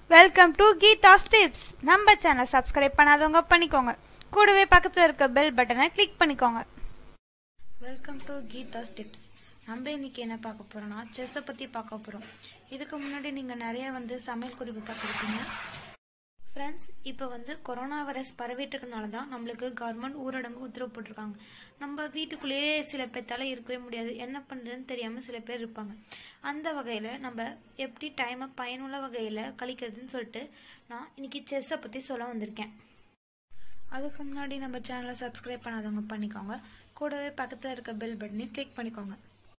welcome to Geetha's tips நம்ம channel subscribe பண்ணாதவங்க பண்ணிக்கோங்க கூடவே பக்கத்தில் இருக்க பெல் பட்டனை கிளிக் பண்ணிக்கோங்க வெல்கம் டு கீதாஸ் டிப்ஸ் நம்ம இன்னைக்கு என்ன பார்க்க போறோம்னா செஸ்ஸை பற்றி பார்க்க போகிறோம் இதுக்கு முன்னாடி நீங்கள் நிறைய வந்து சமையல் குறிப்பு பார்த்துருக்கீங்க ஃப்ரெண்ட்ஸ் இப்போ வந்து கொரோனா வைரஸ் பரவிட்டுருக்கனால தான் நம்மளுக்கு கவர்மெண்ட் ஊரடங்கு உத்தரவு போட்டிருக்காங்க நம்ம வீட்டுக்குள்ளேயே சில பேர்த்தால இருக்கவே முடியாது என்ன பண்ணுறதுன்னு தெரியாமல் சில பேர் இருப்பாங்க அந்த வகையில் நம்ம எப்படி டைமை பயனுள்ள வகையில் கழிக்கிறதுன்னு சொல்லிட்டு நான் இன்னைக்கு செஸ்ஸை பற்றி சொல்ல வந்திருக்கேன் அதுக்கு முன்னாடி நம்ம சேனலை சப்ஸ்கிரைப் பண்ணாதவங்க பண்ணிக்கோங்க கூடவே பக்கத்தில் இருக்க பெல் பட்டனையும் கிளிக் பண்ணிக்கோங்க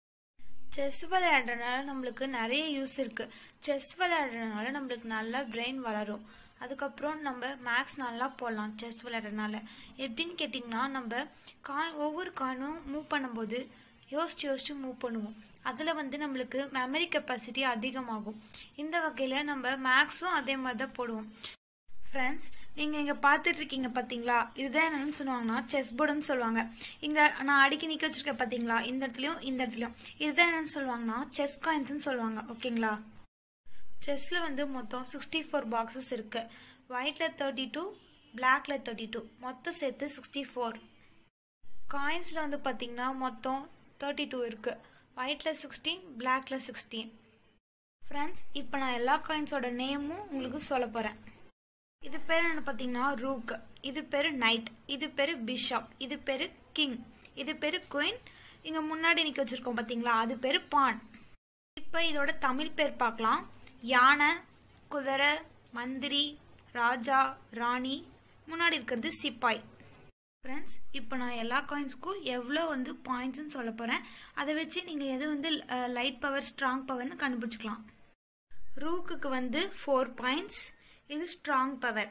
செஸ் விளையாடுறதுனால நம்மளுக்கு நிறைய யூஸ் இருக்கு செஸ் விளையாடுறதுனால நம்மளுக்கு நல்லா பிரெயின் வளரும் அதுக்கப்புறம் நம்ம மேக்ஸ் நல்லா போடலாம் செஸ் விளையாடுறதுனால எப்படின்னு கேட்டிங்கன்னா நம்ம காய் ஒவ்வொரு காயினும் மூவ் பண்ணும்போது யோசிச்சு யோசிச்சு மூவ் பண்ணுவோம் அதில் வந்து நம்மளுக்கு மெமரி கெப்பாசிட்டி அதிகமாகும் இந்த வகையில் நம்ம மேக்ஸும் அதே மாதிரி தான் போடுவோம் ஃப்ரெண்ட்ஸ் நீங்கள் இங்கே பார்த்துட்டு இருக்கீங்க பார்த்தீங்களா இதுதான் என்னன்னு சொல்லுவாங்கன்னா செஸ் போர்டுன்னு சொல்லுவாங்க இங்கே நான் அடிக்கி நிற்க வச்சிருக்கேன் பார்த்தீங்களா இந்த இடத்துலையும் இந்த இடத்துலையும் இதுதான் என்னன்னு சொல்லுவாங்கன்னா செஸ் காயின்ஸ்னு சொல்லுவாங்க ஓகேங்களா செஸ்ஸில் வந்து மொத்தம் சிக்ஸ்டி ஃபோர் பாக்ஸஸ் இருக்கு ஒயிட்டில் தேர்ட்டி டூ பிளாக்ல தேர்ட்டி டூ மொத்தம் சேர்த்து சிக்ஸ்டி ஃபோர் காயின்ஸில் வந்து பார்த்தீங்கன்னா மொத்தம் தேர்ட்டி டூ இருக்கு ஒயிட்டில் சிக்ஸ்டீன் பிளாக்ல சிக்ஸ்டீன் ஃப்ரெண்ட்ஸ் இப்போ நான் எல்லா காயின்ஸோட நேமும் உங்களுக்கு சொல்ல போகிறேன் இது பேர் என்ன பார்த்தீங்கன்னா ரூக் இது பேர் நைட் இது பேர் பிஷப் இது பேர் கிங் இது பேர் குயின் இங்கே முன்னாடி நிற்க வச்சிருக்கோம் பார்த்தீங்களா அது பேர் பான் இப்போ இதோட தமிழ் பேர் பார்க்கலாம் யானை குதிரை மந்திரி ராஜா ராணி முன்னாடி இருக்கிறது சிப்பாய் ஃப்ரெண்ட்ஸ் இப்போ நான் எல்லா காயின்ஸ்க்கும் எவ்வளோ வந்து பாயிண்ட்ஸ்னு சொல்ல போகிறேன் அதை வச்சு நீங்கள் எது வந்து லைட் பவர் ஸ்ட்ராங் பவர்னு கண்டுபிடிச்சிக்கலாம் ரூக்குக்கு வந்து ஃபோர் பாயிண்ட்ஸ் இது ஸ்ட்ராங் பவர்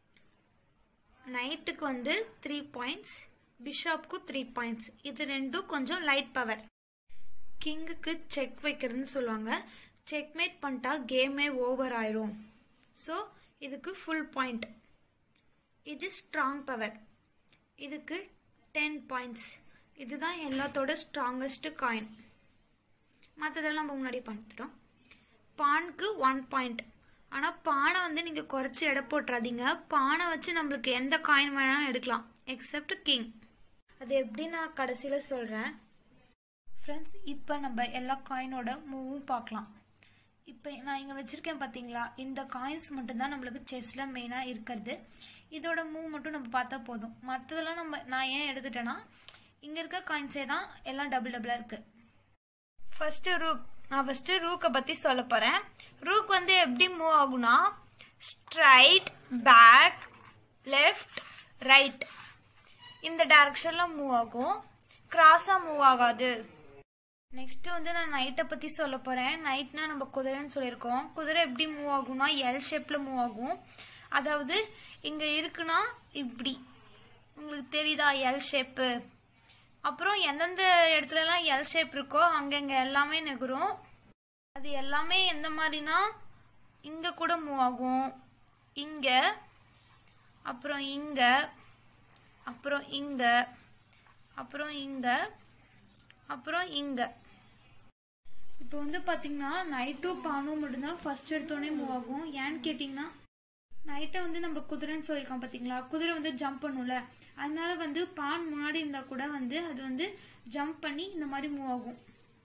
நைட்டுக்கு வந்து த்ரீ பாயிண்ட்ஸ் பிஷாப்க்கு த்ரீ பாயிண்ட்ஸ் இது ரெண்டும் கொஞ்சம் லைட் பவர் கிங்குக்கு செக் வைக்கிறதுன்னு சொல்லுவாங்க செக்மேட் பண்ணிட்டா கேமே ஓவர் ஆயிரும் ஸோ இதுக்கு ஃபுல் பாயிண்ட் இது ஸ்ட்ராங் பவர் இதுக்கு டென் பாயிண்ட்ஸ் இதுதான் எல்லாத்தோட ஸ்ட்ராங்கஸ்ட் காயின் மற்றதெல்லாம் நம்ம முன்னாடி பார்த்துட்டோம் பானுக்கு ஒன் பாயிண்ட் ஆனால் பானை வந்து நீங்கள் குறைச்சி எடை போட்டுறாதீங்க பானை வச்சு நம்மளுக்கு எந்த காயின் வேணாலும் எடுக்கலாம் எக்ஸப்ட் கிங் அது எப்படி நான் கடைசியில் சொல்கிறேன் ஃப்ரெண்ட்ஸ் இப்போ நம்ம எல்லா காயினோட மூவும் பார்க்கலாம் இப்போ நான் இங்கே வச்சுருக்கேன் பார்த்தீங்களா இந்த காயின்ஸ் மட்டும்தான் நம்மளுக்கு செஸ்ஸில் மெயினாக இருக்கிறது இதோட மூவ் மட்டும் நம்ம பார்த்தா போதும் மற்றதெல்லாம் நம்ம நான் ஏன் எடுத்துட்டேன்னா இங்கே இருக்க காயின்ஸே தான் எல்லாம் டபுள் டபுளாக இருக்குது ஃபர்ஸ்ட் ரூக் நான் ஃபர்ஸ்ட் ரூக்கை பற்றி சொல்ல போகிறேன் ரூக் வந்து எப்படி மூவ் ஆகும்னா ஸ்ட்ரைட் பேக் லெஃப்ட் ரைட் இந்த டைரக்ஷனில் மூவ் ஆகும் கிராஸாக மூவ் ஆகாது நெக்ஸ்ட் வந்து நான் நைட்டை பற்றி சொல்ல போகிறேன் நைட்னா நம்ம குதிரைன்னு சொல்லியிருக்கோம் குதிரை எப்படி மூவ் ஆகும்னா எல் ஷேப்பில் மூவ் ஆகும் அதாவது இங்கே இருக்குன்னா இப்படி உங்களுக்கு தெரியுதா எல் ஷேப்பு அப்புறம் எந்தெந்த இடத்துலலாம் எல் ஷேப் இருக்கோ அங்கங்க எல்லாமே நெகுரும் அது எல்லாமே எந்த மாதிரினா இங்கே கூட மூவ் ஆகும் இங்கே அப்புறம் இங்கே அப்புறம் இங்கே அப்புறம் இங்கே அப்புறம் இங்கே இப்போ வந்து பார்த்தீங்கன்னா நைட்டும் பானும் மட்டும்தான் ஃபர்ஸ்ட் எடுத்தோடனே மூவ் ஆகும் ஏன்னு கேட்டிங்கன்னா நைட்டை வந்து நம்ம குதிரைன்னு சொல்லியிருக்கோம் பார்த்தீங்களா குதிரை வந்து ஜம்ப் பண்ணும்ல அதனால வந்து பான் முன்னாடி இருந்தால் கூட வந்து அது வந்து ஜம்ப் பண்ணி இந்த மாதிரி மூவ் ஆகும்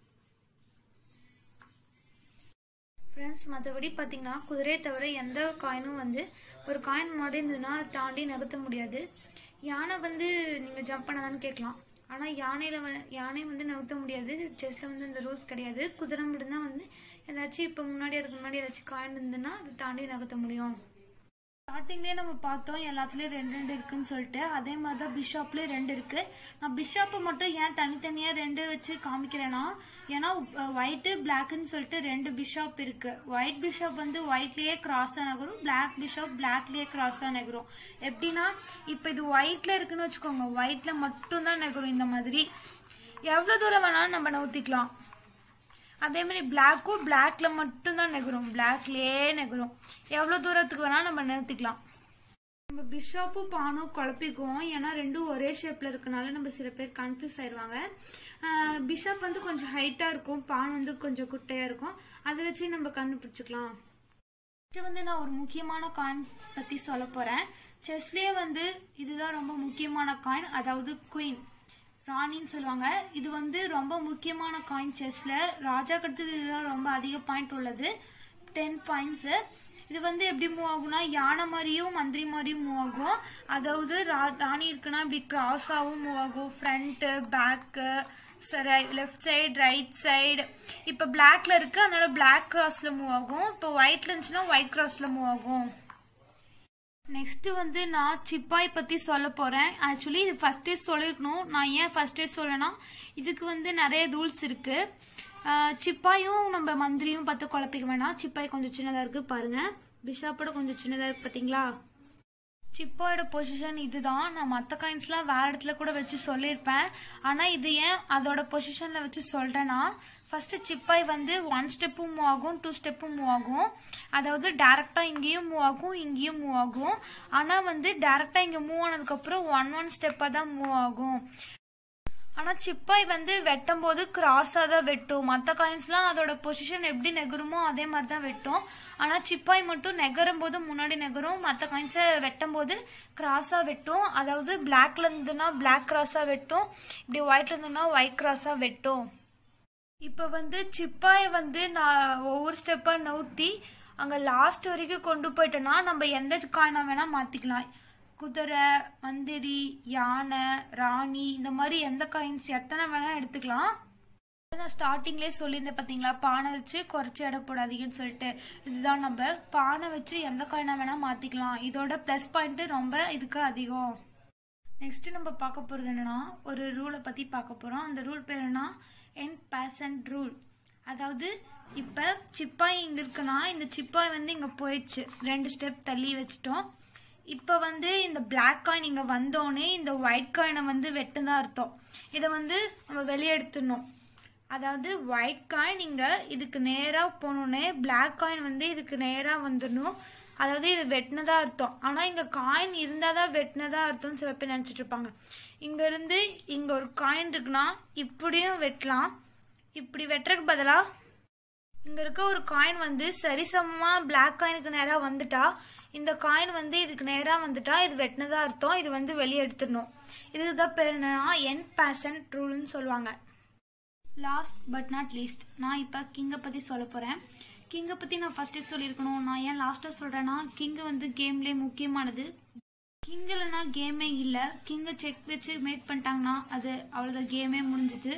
ஃப்ரெண்ட்ஸ் மற்றபடி பார்த்தீங்கன்னா குதிரையை தவிர எந்த காயினும் வந்து ஒரு காயின் முன்னாடி இருந்ததுன்னா அதை தாண்டி நகர்த்த முடியாது யானை வந்து நீங்கள் ஜம்ப் பண்ணதான்னு கேட்கலாம் ஆனால் யானையில் வ யானை வந்து நகர்த்த முடியாது செஸ்ஸில் வந்து இந்த ரூல்ஸ் கிடையாது குதிரை மட்டும்தான் வந்து ஏதாச்சும் இப்போ முன்னாடி அதுக்கு முன்னாடி ஏதாச்சும் காயின் இருந்ததுன்னா அதை தாண்டி நகர்த்த முடியும் ஸ்டார்டிங்லேயே நம்ம பார்த்தோம் எல்லாத்துலேயும் ரெண்டு ரெண்டு இருக்குன்னு சொல்லிட்டு அதே மாதிரி தான் பிஷாப்லேயே ரெண்டு இருக்கு நான் பிஷாப்பை மட்டும் ஏன் தனித்தனியாக ரெண்டு வச்சு காமிக்கிறேன்னா ஏன்னா ஒயிட்டு பிளாக்னு சொல்லிட்டு ரெண்டு பிஷாப் இருக்கு ஒயிட் பிஷாப் வந்து ஒயிட்லேயே கிராஸாக நகரும் பிளாக் பிஷாப் பிளாக்லேயே கிராஸாக நகரும் எப்படின்னா இப்போ இது ஒயிட்ல இருக்குன்னு வச்சுக்கோங்க ஒயிட்ல மட்டும்தான் நகரும் இந்த மாதிரி எவ்வளோ தூரம் வேணாலும் நம்ம நவுத்திக்கலாம் அதே மாதிரி பிளாக்கும் பிளாக்ல மட்டும்தான் நெகுரும் பிளாக்லயே நெகுரும் எவ்வளோ தூரத்துக்கு வேணால் நம்ம நிறுத்திக்கலாம் நம்ம பிஷப்பும் பானும் குழப்பிக்குவோம் ஏன்னா ரெண்டும் ஒரே ஷேப்பில் இருக்கனால நம்ம சில பேர் கன்ஃபியூஸ் ஆயிடுவாங்க பிஷப் வந்து கொஞ்சம் ஹைட்டாக இருக்கும் பான் வந்து கொஞ்சம் குட்டையாக இருக்கும் அதை வச்சு நம்ம கண்டுபிடிச்சிக்கலாம் இது வந்து நான் ஒரு முக்கியமான காயின் பத்தி சொல்ல போறேன் செஸ்லயே வந்து இதுதான் ரொம்ப முக்கியமான காயின் அதாவது குயின் ராணின்னு சொல்லுவாங்க இது வந்து ரொம்ப முக்கியமான காயின் செஸ்ல ராஜா அடுத்தது இதுதான் ரொம்ப அதிக பாயிண்ட் உள்ளது டென் பாயிண்ட்ஸ் இது வந்து எப்படி மூவ் ஆகும்னா யானை மாதிரியும் மந்திரி மாதிரியும் மூவ் ஆகும் அதாவது ரா- ராணி இருக்குன்னா இப்படி கிராஸாகவும் மூவ் ஆகும் front back left side right side இப்போ பிளாக்ல இருக்கு அதனால பிளாக் கிராஸ்ல மூவ் ஆகும் இப்போ ஒயிட்ல இருந்துச்சுன்னா ஒயிட் கிராஸ்ல மூவ் ஆகும் நெக்ஸ்ட் வந்து நான் சிப்பாய் பத்தி சொல்ல போறேன் ஆக்சுவலி இது ஃபர்ஸ்டே சொல்லிருக்கணும் நான் ஏன் ஃபர்ஸ்டே சொல்லனா இதுக்கு வந்து நிறைய ரூல்ஸ் இருக்கு ஆஹ் சிப்பாயும் நம்ம மந்திரியும் பார்த்து குழப்பிக்க வேணாம் சிப்பாய் கொஞ்சம் சின்னதா இருக்கு பாருங்க பிஷாப்போட கொஞ்சம் சின்னதா இருக்கு பாத்தீங்களா சிப்பாயோட பொசிஷன் இதுதான் நான் மற்ற காயின்ஸ்லாம் வேற இடத்துல கூட வச்சு சொல்லியிருப்பேன் ஆனா இது ஏன் அதோட பொசிஷன்ல வச்சு சொல்றேன்னா ஃபர்ஸ்ட் சிப்பாய் வந்து ஒன் ஸ்டெப்பும் மூவ் ஆகும் டூ ஸ்டெப்பும் மூவ் ஆகும் அதாவது டைரக்டா இங்கேயும் மூவ் ஆகும் இங்கேயும் மூவ் ஆகும் ஆனா வந்து டைரக்டா இங்க மூவ் ஆனதுக்கு அப்புறம் ஒன் ஒன் ஸ்டெப்பா தான் மூவ் ஆகும் ஆனா சிப்பாய் வந்து வெட்டும் போது கிராஸா தான் வெட்டும் மற்ற காயின்ஸ்லாம் அதோட பொசிஷன் எப்படி நெகருமோ அதே மாதிரி தான் வெட்டும் ஆனா சிப்பாய் மட்டும் நெகரும் போது முன்னாடி நெகரும் மற்ற காயின்ஸை வெட்டும் போது கிராஸா வெட்டும் அதாவது பிளாக்ல இருந்ததுன்னா பிளாக் கிராஸா வெட்டும் இப்படி ஒயிட்ல இருந்ததுன்னா ஒயிட் கிராஸா வெட்டும் இப்ப வந்து சிப்பாய் வந்து நான் ஒவ்வொரு ஸ்டெப்பா நவுத்தி அங்க லாஸ்ட் வரைக்கும் கொண்டு போயிட்டோம்னா நம்ம எந்த காயினா வேணா மாத்திக்கலாம் குதிரை மந்திரி யானை ராணி இந்த மாதிரி எந்த காயின்ஸ் எத்தனை வேணா எடுத்துக்கலாம் நான் ஸ்டார்டிங்லேயே சொல்லியிருந்தேன் பார்த்தீங்களா பானை வச்சு குறைச்சி எடை போடாதீங்கன்னு சொல்லிட்டு இதுதான் நம்ம பானை வச்சு எந்த காயினா வேணா மாத்திக்கலாம் இதோட ப்ளஸ் பாயிண்ட் ரொம்ப இதுக்கு அதிகம் நெக்ஸ்ட் நம்ம பார்க்க போறது என்னன்னா ஒரு ரூலை பத்தி பார்க்க போறோம் அந்த ரூல் பேர் என்ன என் பேசன்ட் ரூல் அதாவது இப்ப சிப்பாய் இங்க இருக்குன்னா இந்த சிப்பாய் வந்து இங்க போயிடுச்சு ரெண்டு ஸ்டெப் தள்ளி வச்சிட்டோம் இப்ப வந்து இந்த பிளாக் காயின் இங்க வந்தோடனே இந்த ஒயிட் காயினை வந்து வெட்டுதான் அர்த்தம் இதை வந்து நம்ம வெளியே எடுத்துடணும் அதாவது ஒயிட் காயின் இங்க இதுக்கு நேரா போனோடனே பிளாக் காயின் வந்து இதுக்கு நேரா வந்துடணும் அதாவது இது வெட்டினதா அர்த்தம் ஆனா இங்க காயின் இருந்தாதான் வெட்டினதா அர்த்தம் சில பேர் நினைச்சிட்டு இருப்பாங்க இங்க இருந்து இங்க ஒரு காயின் இருக்குன்னா இப்படியும் வெட்டலாம் இப்படி வெட்டுறதுக்கு பதிலா இங்க இருக்க ஒரு காயின் வந்து சரிசமமா பிளாக் காயினுக்கு நேரா வந்துட்டா இந்த காயின் வந்து இதுக்கு நேரா வந்துட்டா இது வெட்டினதா அர்த்தம் இது வந்து வெளியே எடுத்துடணும் இதுக்கு தான் பேர் என்னன்னா என் பேசன்ட் ரூல்னு சொல்லுவாங்க லாஸ்ட் பட் நாட் லீஸ்ட் நான் இப்போ கிங்கை பற்றி சொல்ல போகிறேன் கிங்கை பற்றி நான் ஃபஸ்ட்டே சொல்லியிருக்கணும் நான் ஏன் லாஸ்ட்டாக சொல்கிறேன்னா கிங்கு வந்து கேம்லேயே முக்கியமானது கிங் இல்லைனா கேமே இல்லை கிங்கை செக் வச்சு மேட் பண்ணிட்டாங்கன்னா அது அவ்வளோதான் கேமே முடிஞ்சுது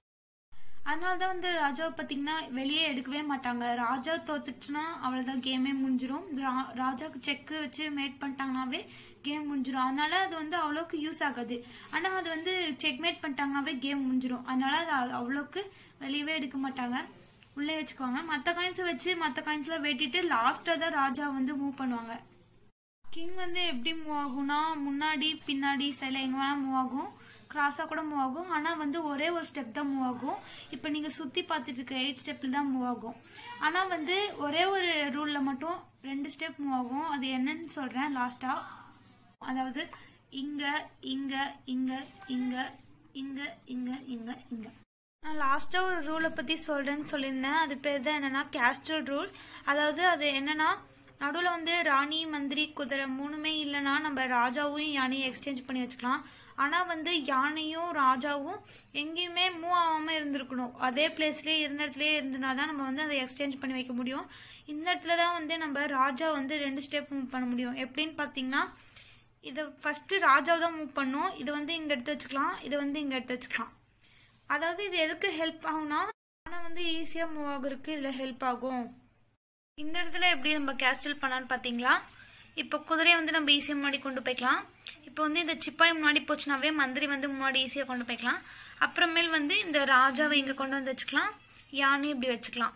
அதனால தான் வந்து ராஜாவை பார்த்தீங்கன்னா வெளியே எடுக்கவே மாட்டாங்க ராஜா தோத்துச்சுன்னா அவ்வளோதான் கேமே முடிஞ்சிரும் ரா- ராஜாவுக்கு செக்கு வச்சு மேட் பண்ணிட்டாங்கனாவே கேம் முடிஞ்சிரும் அதனால அது வந்து அவ்வளோக்கு யூஸ் ஆகாது ஆனால் அது வந்து செக் மேட் பண்ணிட்டாங்கனாவே கேம் முடிஞ்சிரும் அதனால அது அ- அவ்வளோக்கு வெளியவே எடுக்க மாட்டாங்க உள்ளே வச்சுக்குவாங்க மற்ற காயின்ஸை வச்சு மற்ற காயின்ஸ்லாம் வெட்டிட்டு லாஸ்ட்டாக தான் ராஜா வந்து மூவ் பண்ணுவாங்க கிங் வந்து எப்படி மூவ் ஆகும்னா முன்னாடி பின்னாடி சில எங்க வேணா மூவ் ஆகும் கிராஸா கூட மூவ் ஆகும் ஆனா வந்து ஒரே ஒரு ஸ்டெப் தான் மூவ் ஆகும் இப்போ நீங்க சுத்தி பார்த்துட்டு இருக்க எயிட் ஸ்டெப்ல தான் மூவ் ஆகும் ஆனா வந்து ஒரே ஒரு ரூல்ல மட்டும் ரெண்டு ஸ்டெப் மூவ் ஆகும் அது என்னன்னு சொல்றேன் லாஸ்டா அதாவது இங்க இங்க இங்க இங்க இங்க இங்க இங்க இங்க நான் லாஸ்டா ஒரு ரூலை பத்தி சொல்றேன்னு சொல்லியிருந்தேன் அது பேர் தான் என்னன்னா கேஸ்டல் ரூல் அதாவது அது என்னன்னா நடுவில் வந்து ராணி மந்திரி குதிரை மூணுமே இல்லைன்னா நம்ம ராஜாவும் யானையும் எக்ஸ்சேஞ்ச் பண்ணி வச்சுக்கலாம் ஆனால் வந்து யானையும் ராஜாவும் எங்கேயுமே மூவ் ஆகாமல் இருந்திருக்கணும் அதே பிளேஸ்லேயே இருந்த இடத்துலயே இருந்தனா தான் நம்ம வந்து அதை எக்ஸ்சேஞ்ச் பண்ணி வைக்க முடியும் இந்த இடத்துல தான் வந்து நம்ம ராஜா வந்து ரெண்டு ஸ்டெப் மூவ் பண்ண முடியும் எப்படின்னு பார்த்தீங்கன்னா இதை ஃபஸ்ட்டு ராஜாவை தான் மூவ் பண்ணும் இதை வந்து இங்கே எடுத்து வச்சுக்கலாம் இதை வந்து இங்கே எடுத்து வச்சுக்கலாம் அதாவது இது எதுக்கு ஹெல்ப் ஆகும்னா ஆனால் வந்து ஈஸியாக மூவ் ஆகுறதுக்கு இதில் ஹெல்ப் ஆகும் இந்த இடத்துல எப்படி நம்ம கேஸ்டல் பண்ணலான்னு பார்த்தீங்களா இப்போ குதிரையை வந்து நம்ம ஈஸியாக முன்னாடி கொண்டு போய்க்கலாம் இப்போ வந்து இந்த சிப்பாய் முன்னாடி போச்சுனாவே மந்திரி வந்து முன்னாடி ஈஸியாக கொண்டு போய்க்கலாம் அப்புறமேல் வந்து இந்த ராஜாவை இங்கே கொண்டு வந்து வச்சுக்கலாம் யானை இப்படி வச்சுக்கலாம்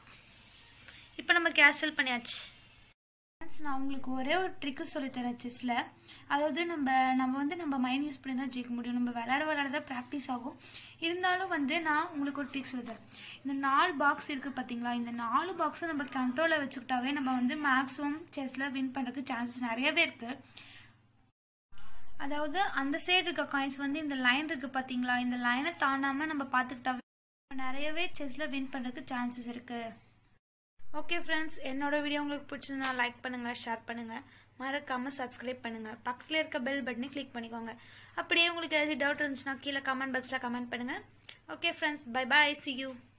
இப்போ நம்ம கேஸ்டல் பண்ணியாச்சு Friends, நான் உங்களுக்கு ஒரே ஒரு ட்ரிக்கு சொல்லித்தரேன் செஸ்ஸில் அதாவது நம்ம நம்ம வந்து நம்ம மைண்ட் யூஸ் பண்ணி தான் ஜெயிக்க முடியும் நம்ம விளையாட விளையாட தான் ப்ராக்டிஸ் ஆகும் இருந்தாலும் வந்து நான் உங்களுக்கு ஒரு ட்ரிக் சொல்லித்தரேன் இந்த நாலு பாக்ஸ் இருக்குது பார்த்தீங்களா இந்த நாலு பாக்ஸும் நம்ம கண்ட்ரோலில் வச்சுக்கிட்டாவே நம்ம வந்து மேக்ஸிமம் செஸ்ஸில் வின் பண்ணுறதுக்கு சான்சஸ் நிறையவே இருக்குது அதாவது அந்த சைடு இருக்க காயின்ஸ் வந்து இந்த லைன் இருக்கு பாத்தீங்களா இந்த லைனை தாண்டாம நம்ம பாத்துக்கிட்டாவே நிறையவே செஸ்ல வின் பண்றதுக்கு சான்சஸ் இருக்கு ஓகே ஃப்ரெண்ட்ஸ் என்னோட வீடியோ உங்களுக்கு பிடிச்சிருந்தா லைக் பண்ணுங்க ஷேர் பண்ணுங்க மறக்காம சப்ஸ்கிரைப் பண்ணுங்க பக்கத்துல இருக்க பெல் பட்டனை கிளிக் பண்ணிக்கோங்க அப்படியே உங்களுக்கு ஏதாச்சும் டவுட் இருந்துச்சுன்னா கீழே கமெண்ட் பாக்ஸ்ல கமெண்ட் பண்ணுங்க okay friends bye bye see you